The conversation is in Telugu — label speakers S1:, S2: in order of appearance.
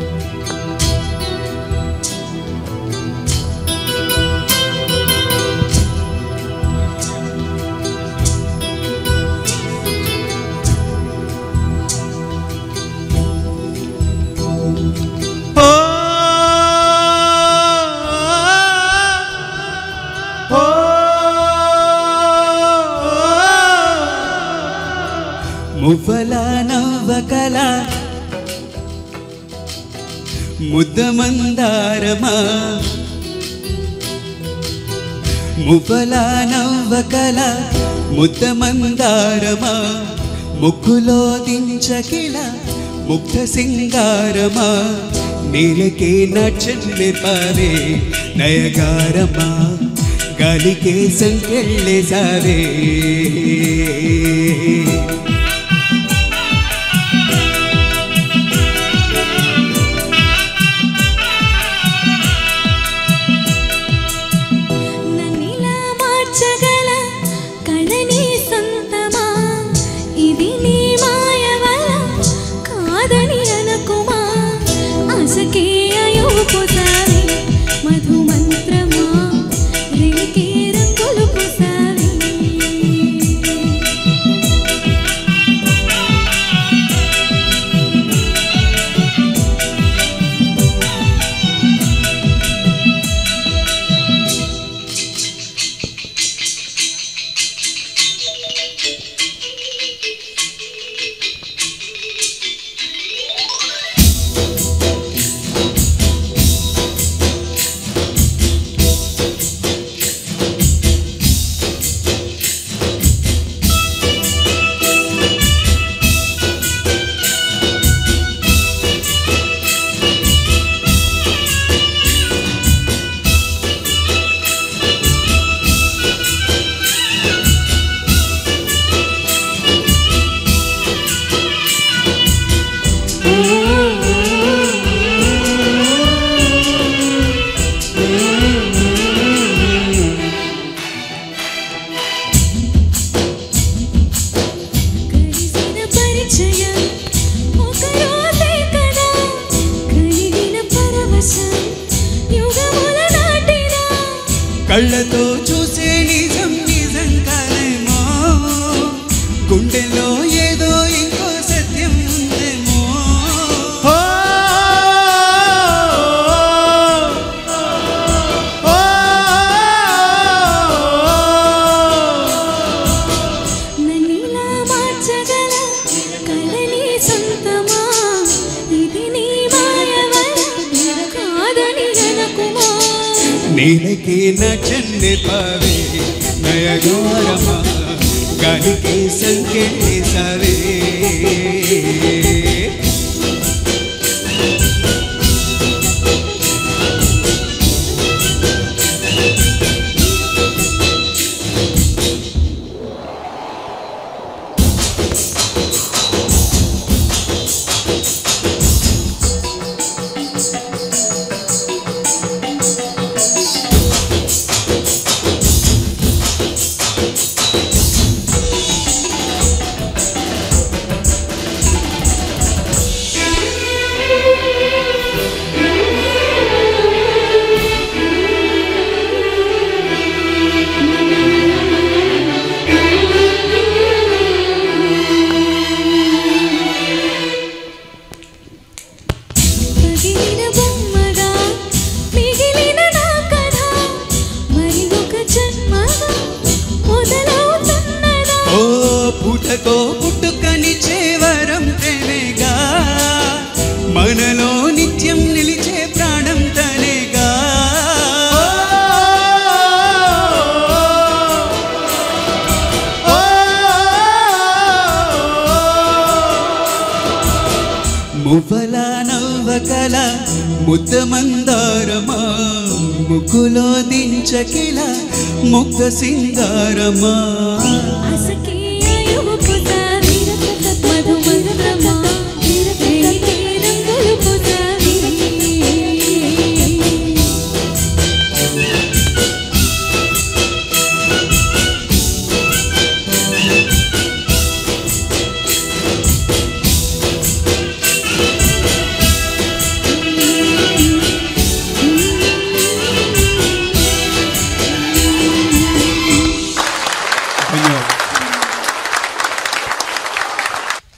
S1: ఓ ఓ మువ్వల నవ్వకల ముద్దమందారమా మువ్వల నవ్వకల ముద్దమందారమా ముక్కులో దించకిల ముగ్ధ సింగారమా నీలకే నచ్చని పారే నయగారమా గాలికే సంకెళ్ళే సారే
S2: నన్నిలా మార్చగల కళని సొంతమా ఇది నీ మాయవల కాదని అనుకుమా ఆశకే అయోపుతావి మధు మంత్రమా రేకే రంగులు పుసావి కలిసిన పరిచయం ఒక రోజే కదా కలిగిన పరవశం యుగముల నాటినా
S1: కళ్ళతో చూసే నిజం నిజం కాదేమో గుండెలో ఏదో ఇంకో సత్యం ఉందేమో ఓ, ఓ,
S2: నన్నిలా మార్చగల కళని సొంతమా ఇది నీ మాయవల కాదని అనకుమా
S1: నీలకే నచ్చని పావే నయగోరమా గాలికే సంకేసావే
S2: పగిలిన బొమ్మగా మిగిలిన నా కథ మరి ఒక జన్మగా మొదలవుతున్నదా
S1: ఓ పుటకో పుట్టుకని చేవరం ప్రేమేగా మనలో నిత్యం నిలిచే ప్రాణం తనేగా ఓ, మువ్వల నవ్వకల ముద్ద మందారమా ముక్కులో దించకిల ముగ్ధ సింగారమా
S2: ఆసకి అయుపుతా మధు మంత్రమా రేకే రంగులు పుతావి
S3: ధన్యవాదాలు